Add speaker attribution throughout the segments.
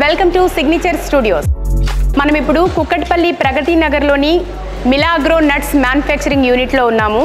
Speaker 1: Welcome to signature studios మనం ఇప్పుడు కుక్కట్పల్లి ప్రగతి నగర్లోని మిలాగ్రో నట్స్ మ్యానుఫ్యాక్చరింగ్ యూనిట్లో ఉన్నాము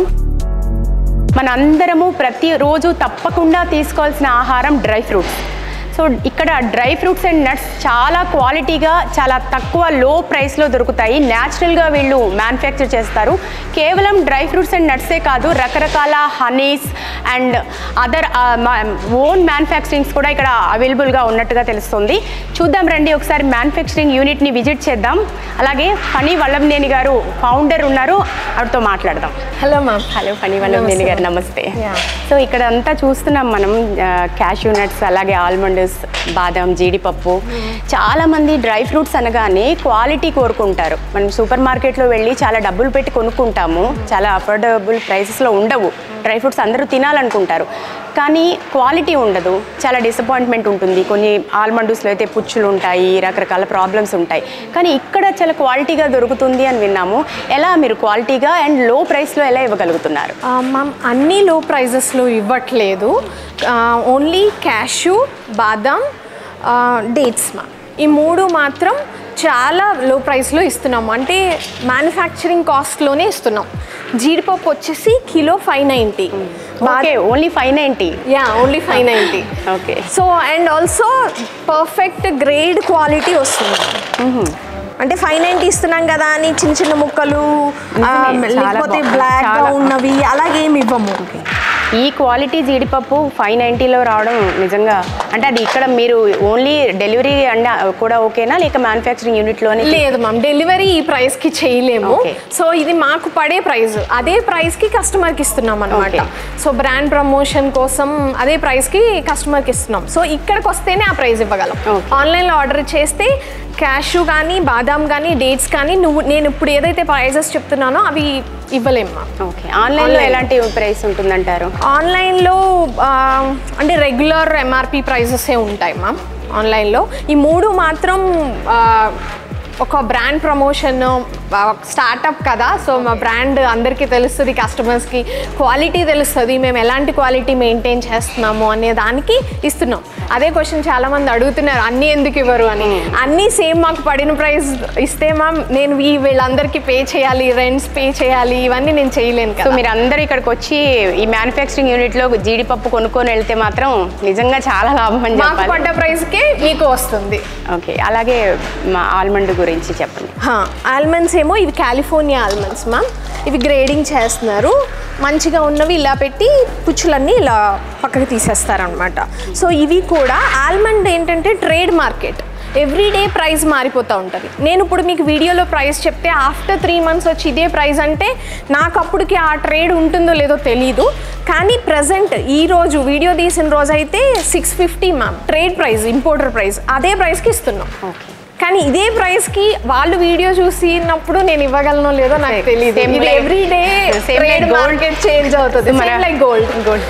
Speaker 1: మన అందరము ప్రతిరోజు తప్పకుండా తీసుకోవాల్సిన ఆహారం డ్రై ఫ్రూట్స్ సో ఇక్కడ డ్రై ఫ్రూట్స్ అండ్ నట్స్ చాలా క్వాలిటీగా చాలా తక్కువ లో ప్రైస్లో దొరుకుతాయి న్యాచురల్గా వీళ్ళు మ్యానుఫ్యాక్చర్ చేస్తారు కేవలం డ్రై ఫ్రూట్స్ అండ్ నట్సే కాదు రకరకాల honeys and other own manufacturings కూడా ఇక్కడ అవైలబుల్గా ఉన్నట్టుగా తెలుస్తుంది చూద్దాం రండి ఒకసారి మ్యానుఫ్యాక్చరింగ్ యూనిట్ని విజిట్ చేద్దాం అలాగే ఫణి వల్లభనేని గారు ఫౌండర్ ఉన్నారు ఆవిడతో మాట్లాడదాం
Speaker 2: hello ma'am
Speaker 1: hello Phani Vallabhaneni garu నమస్తే
Speaker 2: Yeah.
Speaker 1: సో ఇక్కడ అంతా చూస్తున్నాం మనం క్యాష్యూ నట్స్ అలాగే ఆల్మండ్స్ బాదం జీడిపప్పు చాలా మంది డ్రై ఫ్రూట్స్ అనగానే క్వాలిటీ కోరుకుంటారు మనం సూపర్ మార్కెట్లో వెళ్ళి చాలా డబ్బులు పెట్టి కొనుక్కుంటాము చాలా అఫోర్డబుల్ ప్రైసెస్లో ఉండవు డ్రై ఫ్రూట్స్ అందరూ తినాలనుకుంటారు కానీ క్వాలిటీ ఉండదు చాలా డిసప్పాయింట్మెంట్ ఉంటుంది కొన్ని ఆల్మండ్స్లో అయితే పుచ్చులు ఉంటాయి రకరకాల ప్రాబ్లమ్స్ ఉంటాయి కానీ ఇక్కడ చాలా క్వాలిటీగా దొరుకుతుంది అని విన్నాము ఎలా మీరు క్వాలిటీగా అండ్ లో ప్రైస్లో ఎలా ఇవ్వగలుగుతున్నారు
Speaker 2: మ్యామ్ అన్ని లో ప్రైజెస్లో ఇవ్వట్లేదు ఓన్లీ క్యాష్యూ బాదాం డేట్స్ మా ఈ మూడు మాత్రం చాలా లో ప్రైస్లో ఇస్తున్నాము అంటే మ్యానుఫ్యాక్చరింగ్ కాస్ట్లోనే ఇస్తున్నాం జీడిపప్పు వచ్చేసి kilo five ninety
Speaker 1: okay only five ninety
Speaker 2: yeah only five ninety
Speaker 1: okay
Speaker 2: so and also perfect grade quality వస్తుంది అంటే ఫైవ్ నైన్టీ ఇస్తున్నాం కదా అని చిన్న చిన్న ముక్కలు ఆ,
Speaker 1: నిజమే, చాలా
Speaker 2: లేకపోతే
Speaker 1: బా-
Speaker 2: బ్లాక్ గా
Speaker 1: చాలా-
Speaker 2: ఉన్నవి అలాగేమి ఇవ్వము
Speaker 1: ఈ క్వాలిటీ జీడిపప్పు ఫైవ్ నైంటీలో రావడం నిజంగా అంటే అది ఇక్కడ మీరు ఓన్లీ డెలివరీ అంటే కూడా ఓకేనా లేక మ్యానుఫ్యాక్చరింగ్ యూనిట్లోనే
Speaker 2: లేదు మ్యామ్ డెలివరీ ఈ ప్రైస్ కి చేయలేము
Speaker 1: Okay.
Speaker 2: సో ఇది మాకు పడే ప్రైస్ అదే ప్రైస్ కి కస్టమర్ కి ఇస్తున్నాం అనమాట
Speaker 1: Okay.
Speaker 2: సో బ్రాండ్ ప్రమోషన్ కోసం అదే ప్రైస్ కి కస్టమర్ కి ఇస్తున్నాం సో ఇక్కడికి వస్తేనే ఆ ప్రైస్ ఇవ్వగలం
Speaker 1: Okay.
Speaker 2: ఆన్లైన్ లో ఆర్డర్ చేస్తే క్యాషు కానీ బాదాం కానీ డేట్స్ కానీ నువ్వు నేను ఇప్పుడు ఏదైతే ప్రైజెస్ చెప్తున్నానో అవి ఇవ్వలేము మ్యామ్
Speaker 1: ఓకే ఆన్లైన్లో
Speaker 2: Online.
Speaker 1: ఎలాంటి ప్రైస్ ఉంటుందంటారు
Speaker 2: ఆన్లైన్లో ఆ, అంటే రెగ్యులర్ ఎంఆర్పి ప్రైజెసే ఉంటాయి మ్యామ్ ఆన్లైన్లో ఈ మూడు మాత్రం ఆ, ఒక బ్రాండ్ ప్రమోషన్ స్టార్టప్ కదా సో మా బ్రాండ్ అందరికీ తెలుస్తుంది కస్టమర్స్కి క్వాలిటీ తెలుస్తుంది మేము ఎలాంటి క్వాలిటీ మెయింటైన్ చేస్తున్నాము అనే దానికి ఇస్తున్నాం అదే క్వశ్చన్ చాలా మంది అడుగుతున్నారు అన్నీ ఎందుకు ఇవ్వరు అని అన్నీ సేమ్ మాకు పడిన ప్రైస్ ఇస్తే మ్యామ్ నేను ఈ వీళ్ళందరికీ పే చేయాలి రెంట్స్ పే చేయాలి ఇవన్నీ నేను చేయలేను
Speaker 1: సో
Speaker 2: కదా
Speaker 1: మీరు అందరు ఇక్కడికి వచ్చి ఈ మ్యానుఫ్యాక్చరింగ్ యూనిట్లో జీడిపప్పు కొనుక్కొని వెళ్తే మాత్రం నిజంగా చాలా లాభం అని
Speaker 2: మాకు
Speaker 1: చెప్పాలి
Speaker 2: పడ్డ ప్రైస్కే మీకు వస్తుంది
Speaker 1: ఓకే అలాగే మా ఆల్మండ్ గురించి చెప్పండి
Speaker 2: ఆల్మండ్స్ ఏమో ఇవి కాలిఫోర్నియా ఆల్మండ్స్ మ్యామ్ ఇవి గ్రేడింగ్ చేస్తున్నారు మంచిగా ఉన్నవి ఇలా పెట్టి పుచ్చులన్నీ ఇలా పక్కకి తీసేస్తారనమాట సో ఇవి కూడా ఆల్మండ్ ఏంటంటే ట్రేడ్ మార్కెట్ ఎవ్రీడే ప్రైస్ మారిపోతూ ఉంటుంది నేను ఇప్పుడు మీకు వీడియోలో ప్రైస్ చెప్తే ఆఫ్టర్ త్రీ మంత్స్ వచ్చి ఇదే ప్రైస్ అంటే నాకు అప్పటికి ఆ ట్రేడ్ ఉంటుందో లేదో తెలీదు కానీ ప్రజెంట్ ఈ రోజు వీడియో తీసిన రోజు అయితే six fifty ma'am trade price importer price అదే ప్రైస్కి ఇస్తున్నాం
Speaker 1: ఓకే
Speaker 2: కానీ ఇదే ప్రైస్ కి వాళ్ళు వీడియో చూసినప్పుడు నేను ఇవ్వగలనో లేదో నాకు
Speaker 1: Same-
Speaker 2: తెలియదు
Speaker 1: same
Speaker 2: ఇది
Speaker 1: like-
Speaker 2: every day
Speaker 1: same like
Speaker 2: trade
Speaker 1: gold.
Speaker 2: Market change అవుతుంది
Speaker 1: మన-
Speaker 2: లైక్ గోల్డ్
Speaker 1: గోల్డ్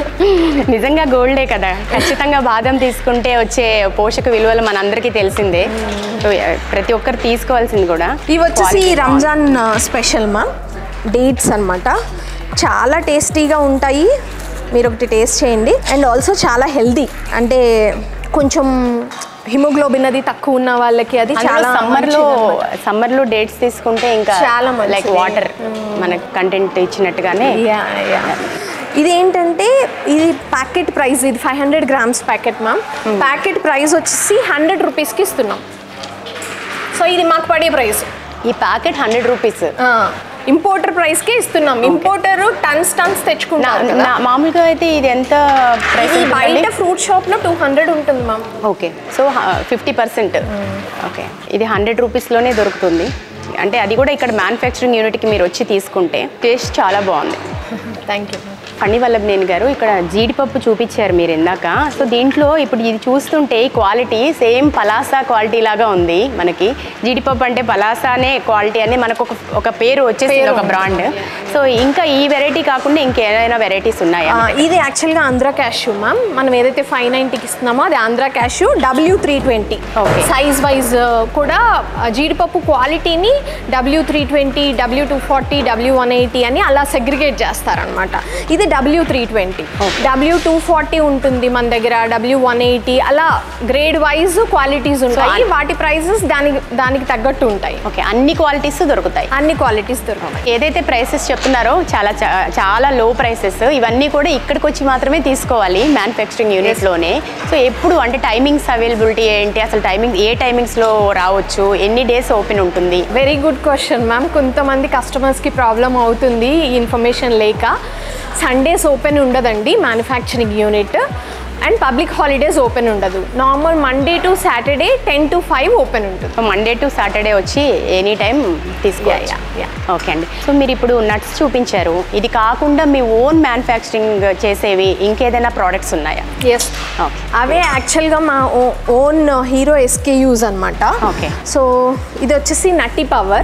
Speaker 1: నిజంగా గోల్డే కదా ఖచ్చితంగా బాదం తీసుకుంటే వచ్చే పోషక విలువలు మనందరికీ తెలిసిందే సో, ప్రతి ఒక్కరు తీసుకోవాల్సింది కూడా
Speaker 2: ఇవి వచ్చేసి
Speaker 1: Quality
Speaker 2: రంజాన్ స్పెషల్ మా డేట్స్ అన్నమాట చాలా టేస్టీగా ఉంటాయి మీరు ఒకటి టేస్ట్ చేయండి అండ్ ఆల్సో చాలా హెల్దీ అంటే కొంచెం హిమోగ్లోబిన్ అది తక్కువ ఉన్న వాళ్ళకి అది చాలా
Speaker 1: సమ్మర్ లో
Speaker 2: మంచిదన్నమాట.
Speaker 1: సమ్మర్ లో డేట్స్ తీసుకుంటే ఇంకా
Speaker 2: చాలా మంచిది.
Speaker 1: లైక్ వాటర్ మనకి కంటెంట్ ఇచ్చినట్టుగానే
Speaker 2: యా యా ఇది ఏంటంటే ఇది ప్యాకెట్ ప్రైస్ ఇది five hundred grams packet ma'am packet price వచ్చేసి హండ్రెడ్ రూపీస్కి ఇస్తున్నాం సో ఇది మాకు పడే ప్రైస్
Speaker 1: ఈ ప్యాకెట్ హండ్రెడ్ రూపీస్
Speaker 2: ఇంపోర్టర్ ప్రైస్కే ఇస్తున్నాం ఇంపోర్టర్ టన్స్ టన్స్ తెచ్చుకుంటారు కదా.
Speaker 1: మామూలుగా అయితే ఇది ఎంత ప్రైస్
Speaker 2: ఇది బయట ఫ్రూట్ షాప్లో టూ హండ్రెడ్ ఉంటుంది ma'am
Speaker 1: okay so fifty percent okay ఇది హండ్రెడ్ రూపీస్లోనే దొరుకుతుంది అంటే అది కూడా ఇక్కడ మ్యానుఫ్యాక్చరింగ్ యూనిట్కి మీరు వచ్చి తీసుకుంటే టేస్ట్ చాలా బాగుంది
Speaker 2: థ్యాంక్ యూ
Speaker 1: ఫణి వల్లభనేని గారు ఇక్కడ జీడిపప్పు చూపించారు మీరు ఇందాక సో దీంట్లో ఇప్పుడు ఇది చూస్తుంటే క్వాలిటీ సేమ్ పలాసా క్వాలిటీ లాగా ఉంది మనకి జీడిపప్పు అంటే పలాసానే క్వాలిటీ అని మనకు ఒక ఒక పేరు వచ్చేసింది
Speaker 2: పేరు
Speaker 1: ఒక బ్రాండ్ సో ఇంకా ఈ వెరైటీ కాకుండా ఇంకేదైనా వెరైటీస్ ఉన్నాయా
Speaker 2: ఇది యాక్చువల్గా ఆంధ్ర క్యాష్యూ మ్యామ్ మనం ఏదైతే ఫైవ్ నైంటీకి ఇస్తున్నామో అది Andhra cashew W three twenty
Speaker 1: Okay.
Speaker 2: Size wise కూడా ఆ, జీడిపప్పు క్వాలిటీని W three twenty W two forty W one eighty అని అలా సెగ్రిగేట్ చేస్తారనమాట ఇది W three twenty W two forty ఉంటుంది మన దగ్గర డబ్ల్యూ వన్ ఎయిటీ అలా గ్రేడ్ వైజ్ క్వాలిటీస్ ఉంటాయి
Speaker 1: అన్-
Speaker 2: వాటి ప్రైసెస్ దానికి దానికి తగ్గట్టు ఉంటాయి
Speaker 1: ఓకే అన్ని క్వాలిటీస్ దొరుకుతాయి
Speaker 2: అన్ని క్వాలిటీస్ దొరుకుతాయి
Speaker 1: ఏదైతే ప్రైసెస్ చెప్తున్నారో చాలా చా- చాలా లో ప్రైసెస్ ఇవన్నీ కూడా ఇక్కడికి వచ్చి మాత్రమే తీసుకోవాలి మ్యానుఫ్యాక్చరింగ్ యూనిట్లోనే సో ఎప్పుడు అంటే టైమింగ్స్ అవైలబిలిటీ ఏంటి అసలు టైమింగ్ ఏ టైమింగ్స్లో రావచ్చు ఎన్ని డేస్ ఓపెన్ ఉంటుంది
Speaker 2: వెరీ గుడ్ క్వశ్చన్ మ్యామ్ కొంతమంది కస్టమర్స్కి ప్రాబ్లం అవుతుంది ఈ ఇన్ఫర్మేషన్ లేక సండేస్ ఓపెన్ ఉండదండి manufacturing unit and public holidays open ఉండదు normal Monday to Saturday ten to five open ఉంటుంది
Speaker 1: సో మండే టు సాటర్డే వచ్చి ఎనీ టైం తీసుకోవచ్చు
Speaker 2: Yeah, yeah,
Speaker 1: ఓకే అండి సో మీరు ఇప్పుడు నట్స్ చూపించారు ఇది కాకుండా మీ ఓన్ మ్యానుఫ్యాక్చరింగ్ చేసేవి ఇంకేదైనా ప్రోడక్ట్స్ ఉన్నాయా
Speaker 2: ఎస్
Speaker 1: ఓకే
Speaker 2: అవే యాక్చువల్గా మా ఓన్ హీరో ఎస్కేయూస్ అనమాట
Speaker 1: Okay.
Speaker 2: సో ఇది వచ్చేసి నట్టి పవర్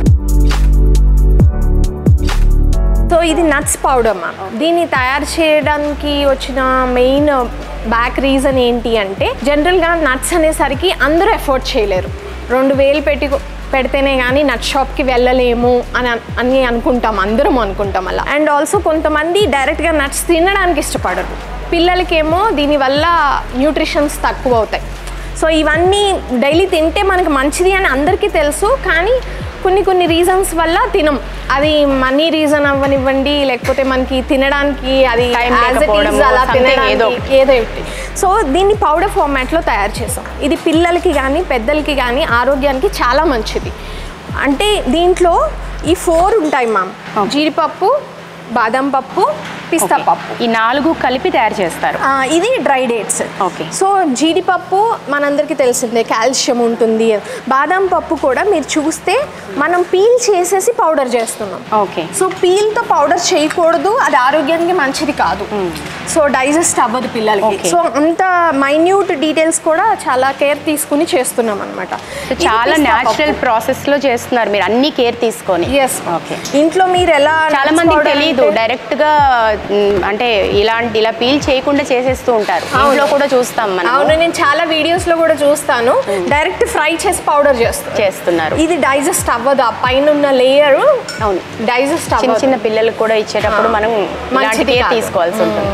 Speaker 2: సో ఇది నట్స్ పౌడర్ మ్యామ్ దీన్ని తయారు చేయడానికి వచ్చిన మెయిన్ బ్యాక్ రీజన్ ఏంటి అంటే జనరల్గా నట్స్ అనేసరికి అందరూ ఎఫోర్డ్ చేయలేరు రెండు వేలు పెట్టి పెడితేనే కానీ నట్ షాప్కి వెళ్ళలేము అని అన్- అని అనుకుంటాం అందరం అనుకుంటాం అలా అండ్ ఆల్సో కొంతమంది డైరెక్ట్గా నట్స్ తినడానికి ఇష్టపడరు పిల్లలకేమో దీనివల్ల న్యూట్రిషన్స్ తక్కువ అవుతాయి సో ఇవన్నీ డైలీ తింటే మనకు మంచిది అని అందరికీ తెలుసు కానీ కొన్ని కొన్ని రీజన్స్ వల్ల తినం అది మనీ రీజన్ అవ్వనివ్వండి లేకపోతే మనకి తినడానికి అది
Speaker 1: Time
Speaker 2: as it is
Speaker 1: లేకపోవడము,
Speaker 2: అలా
Speaker 1: something
Speaker 2: తినడానికి
Speaker 1: ఏదో ఒకటి.
Speaker 2: ఏదో ఒకటి సో దీన్ని పౌడర్ ఫార్మాట్లో తయారు చేసాం ఇది పిల్లలకి కానీ పెద్దలకి కానీ ఆరోగ్యానికి చాలా మంచిది అంటే దీంట్లో ఈ ఫోర్ ఉంటాయి మ్యామ్ జీడిపప్పు బాదం పప్పు పిస్తా
Speaker 1: Okay.
Speaker 2: పప్పు
Speaker 1: ఈ నాలుగు కలిపి తయారు చేస్తారు
Speaker 2: ఆ, ఇది డ్రై డేట్స్
Speaker 1: Okay.
Speaker 2: సో జీడిపప్పు మనందరికీ తెలిసిందే కాల్షియం ఉంటుంది బాదం పప్పు కూడా మీరు చూస్తే మనం పీల్ చేసేసి పౌడర్ చేస్తున్నాం
Speaker 1: ఓకే
Speaker 2: సో పీల్తో పౌడర్ చేయకూడదు అది ఆరోగ్యానికి మంచిది కాదు సో డైజెస్ట్ అవ్వదు పిల్లలకి
Speaker 1: Okay.
Speaker 2: సో అంత మైన్యూట్ డీటెయిల్స్ కూడా చాలా కేర్ తీసుకుని చేస్తున్నాం అనమాట
Speaker 1: సో చాలా న్యాచురల్ ప్రాసెస్ లో చేస్తున్నారు మీరు అన్ని కేర్ తీసుకొని
Speaker 2: ఎస్
Speaker 1: ఓకే
Speaker 2: ఇంట్లో మీరు ఎలా
Speaker 1: చాలా
Speaker 2: nuts
Speaker 1: మందికి
Speaker 2: powder
Speaker 1: తెలియదు
Speaker 2: అంటే-
Speaker 1: డైరెక్ట్ గా మ్, అంటే ఇలాంటి ఇలా పీల్ చేయకుండా చేసేస్తూ ఉంటారు
Speaker 2: అవును.
Speaker 1: ఇంట్లో కూడా చూస్తాం మనం
Speaker 2: అవును నేను చాలా వీడియోస్ లో కూడా చూస్తాను డైరెక్ట్ ఫ్రై చేసి పౌడర్ చేస్తాను
Speaker 1: చేస్తున్నారు
Speaker 2: ఇది డైజెస్ట్ అవ్వదు ఆ పైన ఉన్న లేయర్
Speaker 1: అవును
Speaker 2: డైజెస్ట్
Speaker 1: చిన్న
Speaker 2: అవ్వదు
Speaker 1: చిన్న పిల్లలకు కూడా ఇచ్చేటప్పుడు మనం ఇలాంటి
Speaker 2: మంచిది
Speaker 1: కేర్
Speaker 2: కాదు.
Speaker 1: తీసుకోవాల్సి ఉంటుంది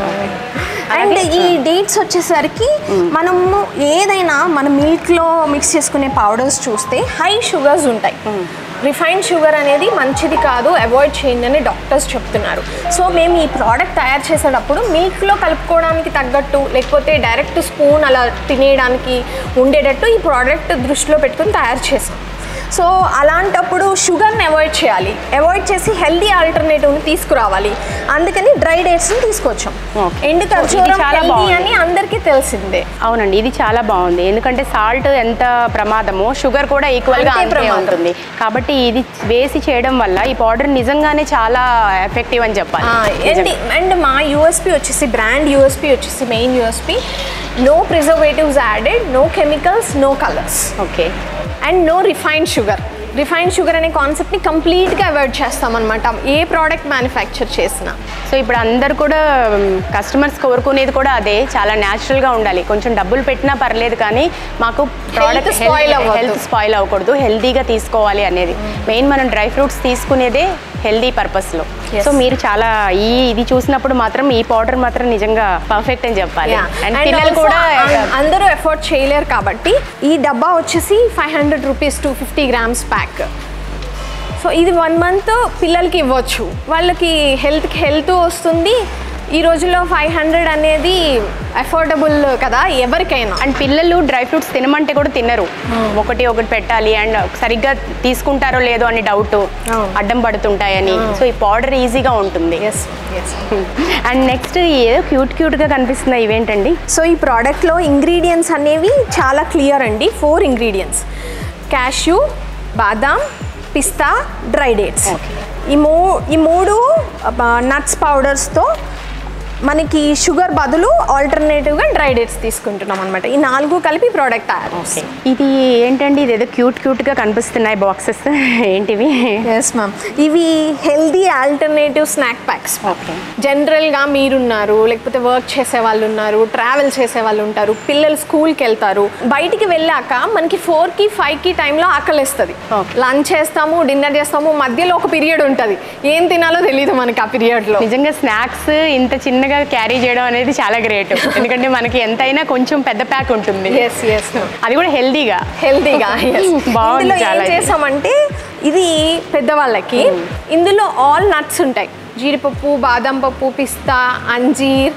Speaker 2: అండ్ ఈ డేట్స్ వచ్చేసరికి మనము ఏదైనా మన మిల్క్లో మిక్స్ చేసుకునే పౌడర్స్ చూస్తే హై షుగర్స్ ఉంటాయి రిఫైన్డ్ షుగర్ అనేది మంచిది కాదు అవాయిడ్ చేయండి అని డాక్టర్స్ చెప్తున్నారు సో మేము ఈ ప్రోడక్ట్ తయారు చేసేటప్పుడు మిల్క్లో కలుపుకోవడానికి తగ్గట్టు లేకపోతే డైరెక్ట్ స్పూన్ అలా తినేయడానికి ఉండేటట్టు ఈ ప్రోడక్ట్ దృష్టిలో పెట్టుకుని తయారు చేసాం సో అలాంటప్పుడు షుగర్ని అవాయిడ్ చేయాలి అవాయిడ్ చేసి హెల్దీ ఆల్టర్నేటివ్ని తీసుకురావాలి అందుకని డ్రై డేట్స్ని తీసుకొచ్చాం
Speaker 1: Okay.
Speaker 2: ఎండు
Speaker 1: So, ఇది
Speaker 2: ఖర్జూరం
Speaker 1: చాలా
Speaker 2: healthy
Speaker 1: బాగుంది.
Speaker 2: అని అందరికీ తెలిసిందే
Speaker 1: అవునండి ఇది చాలా బాగుంది ఎందుకంటే సాల్ట్ ఎంత ప్రమాదమో షుగర్ కూడా ఈక్వల్ గా
Speaker 2: అంతే
Speaker 1: అంతే
Speaker 2: ప్రమాదం.
Speaker 1: ఉంటుంది కాబట్టి ఇది వేసి చేయడం వల్ల ఈ పౌడర్ నిజంగానే చాలా ఎఫెక్టివ్ అని చెప్పాలి
Speaker 2: అండ్ అండ్ మా యూఎస్పి వచ్చేసి బ్రాండ్ యూఎస్పి వచ్చేసి main USP no preservatives added no chemicals no colours
Speaker 1: okay
Speaker 2: and no refined sugar refined sugar అనే కాన్సెప్ట్ని కంప్లీట్గా అవాయిడ్ చేస్తామన్నమాట ఏ ప్రోడక్ట్ మ్యానుఫ్యాక్చర్ చేసినా
Speaker 1: సో ఇప్పుడు అందరు కూడా కస్టమర్స్ కోరుకునేది కూడా అదే చాలా natural గా ఉండాలి కొంచెం డబ్బులు పెట్టినా పర్లేదు కానీ మాకు ప్రోడక్ట్
Speaker 2: spoil అవ్వద్దు.
Speaker 1: హెల్త్ స్పాయిల్ అవ్వకూడదు హెల్తీగా తీసుకోవాలి అనేది మెయిన్ మనం డ్రై ఫ్రూట్స్ తీసుకునేదే హెల్దీ పర్పస్లో
Speaker 2: Yes.
Speaker 1: సో మీరు చాలా ఈ ఇది చూసినప్పుడు మాత్రం ఈ పౌడర్ మాత్రం నిజంగా పర్ఫెక్ట్ అని చెప్పాలి
Speaker 2: Yeah.
Speaker 1: అండ్
Speaker 2: And
Speaker 1: పిల్లలు
Speaker 2: also,
Speaker 1: కూడా
Speaker 2: అం- అందరూ ఎఫోర్డ్ చేయలేరు కాబట్టి ఈ డబ్బా వచ్చేసి five hundred rupees two fifty grams pack so ఇది వన్ మంత్ పిల్లలకి ఇవ్వచ్చు వాళ్ళకి హెల్త్కి హెల్త్ వస్తుంది ఈ రోజుల్లో ఫైవ్ హండ్రెడ్ అనేది అఫోర్డబుల్ కదా ఎవరికైనా
Speaker 1: అండ్ పిల్లలు డ్రై ఫ్రూట్స్ తినమంటే కూడా తినరు ఒకటి ఒకటి పెట్టాలి అండ్ సరిగ్గా తీసుకుంటారో లేదో అని డౌట్
Speaker 2: అవును.
Speaker 1: అడ్డం పడుతుంటాయని సో ఈ పౌడర్ ఈజీగా ఉంటుంది
Speaker 2: ఎస్ ఎస్
Speaker 1: అండ్ నెక్స్ట్ ఏదో క్యూట్ క్యూట్గా కనిపిస్తున్నాయి ఇవేంటండి
Speaker 2: సో ఈ ప్రోడక్ట్లో ఇంగ్రీడియంట్స్ అనేవి చాలా క్లియర్ అండి ఫోర్ ఇంగ్రీడియంట్స్ క్యాష్యూ బాదాం పిస్తా డ్రై డేట్స్ ఈ మూ ఈ మూడు నట్స్ పౌడర్స్తో మనకి షుగర్ బదులు ఆల్టర్నేటివ్గా డ్రై డేట్స్ తీసుకుంటున్నాం అనమాట ఈ నాలుగు కలిపి ప్రోడక్ట్ తయారు
Speaker 1: ఇది ఏంటండి ఇది ఏదో క్యూట్ క్యూట్గా కనిపిస్తున్నాయి బాక్సెస్ ఏంటివి
Speaker 2: ఎస్ మ్యామ్ ఇవి healthy alternative snack packs
Speaker 1: okay
Speaker 2: జనరల్గా మీరున్నారు లేకపోతే వర్క్ చేసే వాళ్ళు ఉన్నారు ట్రావెల్ చేసే వాళ్ళు ఉంటారు పిల్లలు స్కూల్కి వెళ్తారు బయటికి వెళ్ళాక మనకి ఫోర్కి ఫైవ్కి టైంలో ఆకలిస్తుంది
Speaker 1: Okay.
Speaker 2: లంచ్ చేస్తాము డిన్నర్ చేస్తాము మధ్యలో ఒక పీరియడ్ ఉంటుంది ఏం తినాలో తెలియదు మనకి ఆ పీరియడ్లో
Speaker 1: నిజంగా స్నాక్స్ ఇంత చిన్న చిన్నగా క్యారీ చేయడం అనేది చాలా గ్రేట్ ఎందుకంటే మనకి ఎంతైనా కొంచెం పెద్ద ప్యాక్ ఉంటుంది
Speaker 2: ఎస్ ఎస్
Speaker 1: అది కూడా హెల్దీగా
Speaker 2: హెల్తీగా
Speaker 1: బాగుంది
Speaker 2: ఇందులో ఏం
Speaker 1: చాలా ఇది.
Speaker 2: చేసామంటే ఇది పెద్దవాళ్ళకి ఇందులో ఆల్ నట్స్ ఉంటాయి జీడిపప్పు బాదం పప్పు పిస్తా అంజీర్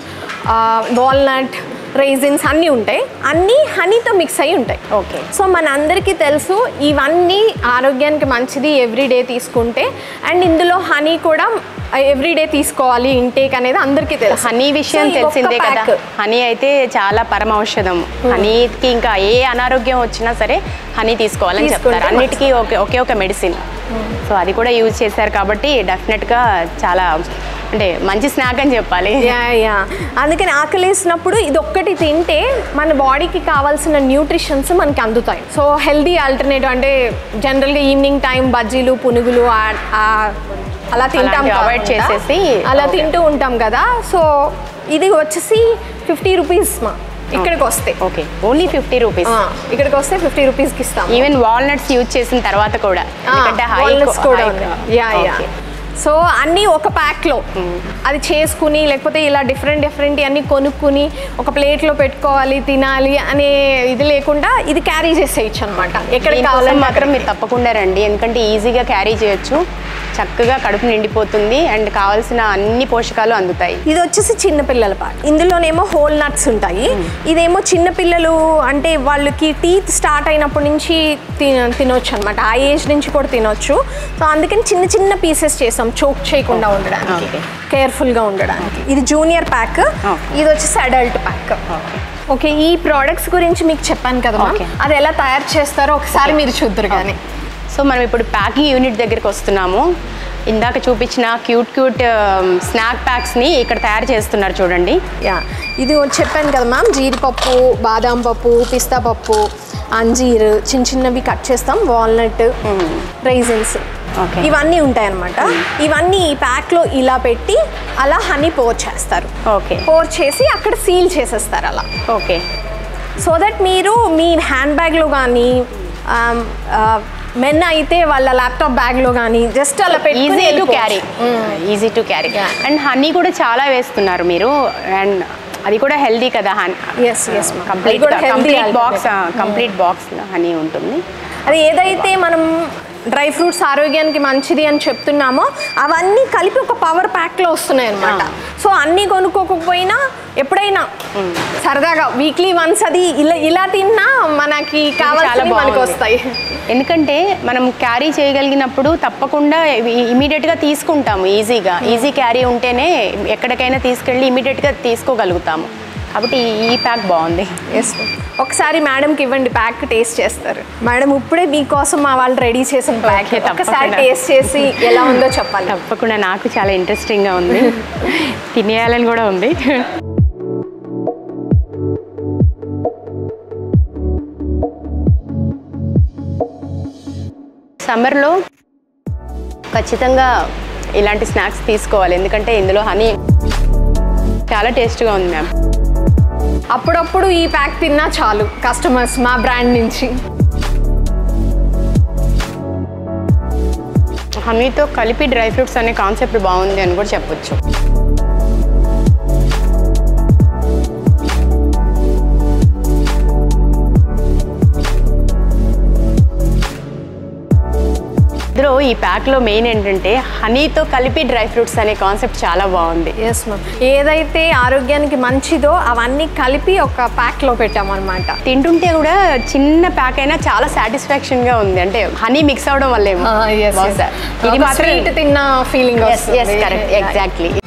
Speaker 2: వాల్నట్ రైజిన్స్ అన్నీ ఉంటాయి అన్నీ హనీతో మిక్స్ అయి ఉంటాయి
Speaker 1: ఓకే
Speaker 2: సో మన అందరికీ తెలుసు ఇవన్నీ ఆరోగ్యానికి మంచిది ఎవ్రీడే తీసుకుంటే అండ్ ఇందులో హనీ కూడా ఎవ్రీడే తీసుకోవాలి ఇంటేక్ అనేది అందరికీ తెలుసు
Speaker 1: హనీ విషయం
Speaker 2: So, ఈ ఒక్క
Speaker 1: తెలిసిందే కదా
Speaker 2: pack.
Speaker 1: హనీ అయితే చాలా పరమ ఔషధం హనీకి ఇంకా ఏ అనారోగ్యం వచ్చినా సరే హనీ తీసుకోవాలని
Speaker 2: తీసుకుంటే
Speaker 1: చెప్తారు అన్నిటికీ ఒకే ఒకే ఒక మెడిసిన్ సో అది కూడా యూజ్ చేశారు కాబట్టి డెఫినెట్గా చాలా అంటే మంచి స్నాక్ అని చెప్పాలి
Speaker 2: యా యా అందుకని ఆకలేసినప్పుడు ఇది ఒక్కటి తింటే మన బాడీకి కావాల్సిన న్యూట్రిషన్స్ మనకి అందుతాయి సో హెల్దీ ఆల్టర్నేటివ్ అంటే జనరల్గా ఈవినింగ్ టైం బజ్జీలు పునుగులు ఆ- ఆ- అలా తింటాం
Speaker 1: అలాంటివి avoid
Speaker 2: కాకుండా
Speaker 1: చేసేసి,
Speaker 2: అలా
Speaker 1: okay.
Speaker 2: తింటూ ఉంటాం కదా సో ఇది వచ్చేసి ఫిఫ్టీ రూపీస్ మా ఇక్కడికి వస్తే
Speaker 1: ఓకే ఓన్లీ ఫిఫ్టీ రూపీస్
Speaker 2: ఆ, ఇక్కడికి వస్తే ఫిఫ్టీ రూపీస్కి ఇస్తాం
Speaker 1: ఈవెన్ వాల్నట్స్ యూజ్ చేసిన తర్వాత కూడా ఎందుకంటే హై
Speaker 2: వాల్నట్స్ కూడా ఉన్నాయి యా యా సో అన్నీ ఒక ప్యాక్లో అది చేసుకుని లేకపోతే ఇలా డిఫరెంట్ డిఫరెంట్ అన్ని కొనుక్కుని ఒక ప్లేట్లో పెట్టుకోవాలి తినాలి అనే ఇది లేకుండా ఇది క్యారీ చేసేయచ్చు అనమాట ఎక్కడ
Speaker 1: దీనికోసం
Speaker 2: కావాలంటే
Speaker 1: మాత్రం మీరు తప్పకుండా రండి ఎందుకంటే ఈజీగా క్యారీ చేయొచ్చు చక్కగా కడుపు నిండిపోతుంది అండ్ కావాల్సిన అన్ని పోషకాలు అందుతాయి
Speaker 2: ఇది వచ్చేసి చిన్న పిల్లల పార్ట్ ఇందులోనేమో హోల్ నట్స్ ఉంటాయి ఇదేమో చిన్న పిల్లలు అంటే వాళ్ళకి టీత్ స్టార్ట్ అయినప్పటి నుంచి తిన తినొచ్చు అనమాట ఆ ఏజ్ నుంచి కూడా తినొచ్చు సో అందుకని చిన్న చిన్న పీసెస్ చేసాం చోక్ చేయకుండా ఉండడానికి
Speaker 1: Okay.
Speaker 2: కేర్ఫుల్గా ఉండడానికి ఇది జూనియర్ ప్యాక్
Speaker 1: Okay.
Speaker 2: ఇది వచ్చేసి అడల్ట్ ప్యాక్ ఓకే ఈ ప్రోడక్ట్స్ గురించి మీకు చెప్పాను కదా ma'am.
Speaker 1: Okay.
Speaker 2: అది ఎలా తయారు చేస్తారో ఒకసారి మీరు చూద్దరు కానీ
Speaker 1: సో మనం ఇప్పుడు ప్యాకింగ్ యూనిట్ దగ్గరికి వస్తున్నాము ఇందాక చూపించిన క్యూట్ క్యూట్ స్నాక్ ప్యాక్స్ని ఇక్కడ తయారు చేస్తున్నారు చూడండి
Speaker 2: యా ఇది చెప్పాను కదా మ్యామ్ జీడిపప్పు బాదాం పప్పు పిస్తా పప్పు అంజీర్ చిన్న చిన్నవి కట్ చేస్తాం వాల్నట్ రైజిన్స్
Speaker 1: Okay.
Speaker 2: ఇవన్నీ ఉంటాయి అన్నమాట ఇవన్నీ ఈ ప్యాక్లో ఇలా పెట్టి అలా హనీ పోర్ చేస్తారు
Speaker 1: ఓకే
Speaker 2: పోర్ చేసి అక్కడ సీల్ చేసేస్తారు అలా
Speaker 1: ఓకే
Speaker 2: సో దట్ మీరు మీ హ్యాండ్ బ్యాగ్లో కానీ మెన్ అయితే వాళ్ళ ల్యాప్టాప్ బ్యాగ్లో కానీ జస్ట్ అలా పెట్టి
Speaker 1: easy to carry easy to carry and honey కూడా చాలా వేస్తున్నారు మీరు అండ్ అది కూడా హెల్దీ కదా
Speaker 2: Yes, yes, ma'am.
Speaker 1: కంప్లీట్
Speaker 2: అది కూడా healthy
Speaker 1: complete box
Speaker 2: alternative.
Speaker 1: Complete box honey ఉంటుంది
Speaker 2: అది ఏదైతే మనం డ్రై ఫ్రూట్స్ ఆరోగ్యానికి మంచిది అని చెప్తున్నామో అవన్నీ కలిపి ఒక పవర్ ప్యాక్లో వస్తున్నాయి అనమాట సో అన్నీ కొనుక్కోకపోయినా ఎప్పుడైనా సరదాగా వీక్లీ వన్స్ అది ఇలా ఇలా తిన్నా మనకి కావాల్సిన మనకి
Speaker 1: బాగుంది.
Speaker 2: వస్తాయి
Speaker 1: ఎందుకంటే మనం క్యారీ చేయగలిగినప్పుడు తప్పకుండా ఇమీడియట్గా తీసుకుంటాము ఈజీగా ఈజీ క్యారీ ఉంటేనే ఎక్కడికైనా తీసుకెళ్ళి ఇమీడియట్గా తీసుకోగలుగుతాము కాబట్టి ఈ ప్యాక్ బాగుంది
Speaker 2: ఎస్ ఒకసారి మేడంకి ఇవ్వండి ప్యాక్ టేస్ట్ చేస్తారు మేడం ఇప్పుడే మీకోసం మా వాళ్ళు రెడీ చేసిన ప్యాక్
Speaker 1: Okay,
Speaker 2: ఒకసారి
Speaker 1: తప్పకుండా.
Speaker 2: టేస్ట్ చేసి ఎలా ఉందో చెప్పాలి
Speaker 1: తప్పకుండా నాకు చాలా ఇంట్రెస్టింగ్గా ఉంది తినేయాలని కూడా ఉంది సమ్మర్లో ఖచ్చితంగా ఇలాంటి స్నాక్స్ తీసుకోవాలి ఎందుకంటే ఇందులో హనీ చాలా టేస్ట్గా ఉంది మ్యామ్
Speaker 2: అప్పుడప్పుడు ఈ ప్యాక్ తిన్నా చాలు కస్టమర్స్ మా బ్రాండ్ నుంచి
Speaker 1: హనీతో కలిపి డ్రై ఫ్రూట్స్ అనే కాన్సెప్ట్ బాగుంది అని కూడా చెప్పొచ్చు ఇందులో ఈ ప్యాక్లో మెయిన్ ఏంటంటే హనీతో కలిపి డ్రై ఫ్రూట్స్ అనే కాన్సెప్ట్ చాలా బాగుంది
Speaker 2: ఎస్ మ్యామ్ ఏదైతే ఆరోగ్యానికి మంచిదో అవన్నీ కలిపి ఒక ప్యాక్లో పెట్టామన్నమాట
Speaker 1: తింటుంటే కూడా చిన్న ప్యాక్ అయినా చాలా సాటిస్ఫాక్షన్ గా ఉంది అంటే హనీ మిక్స్ అవడం వల్లేమో బహుశా. ఇది మాత్రం
Speaker 2: స్వీట్ తిన్న feeling
Speaker 1: yes yes correct exactly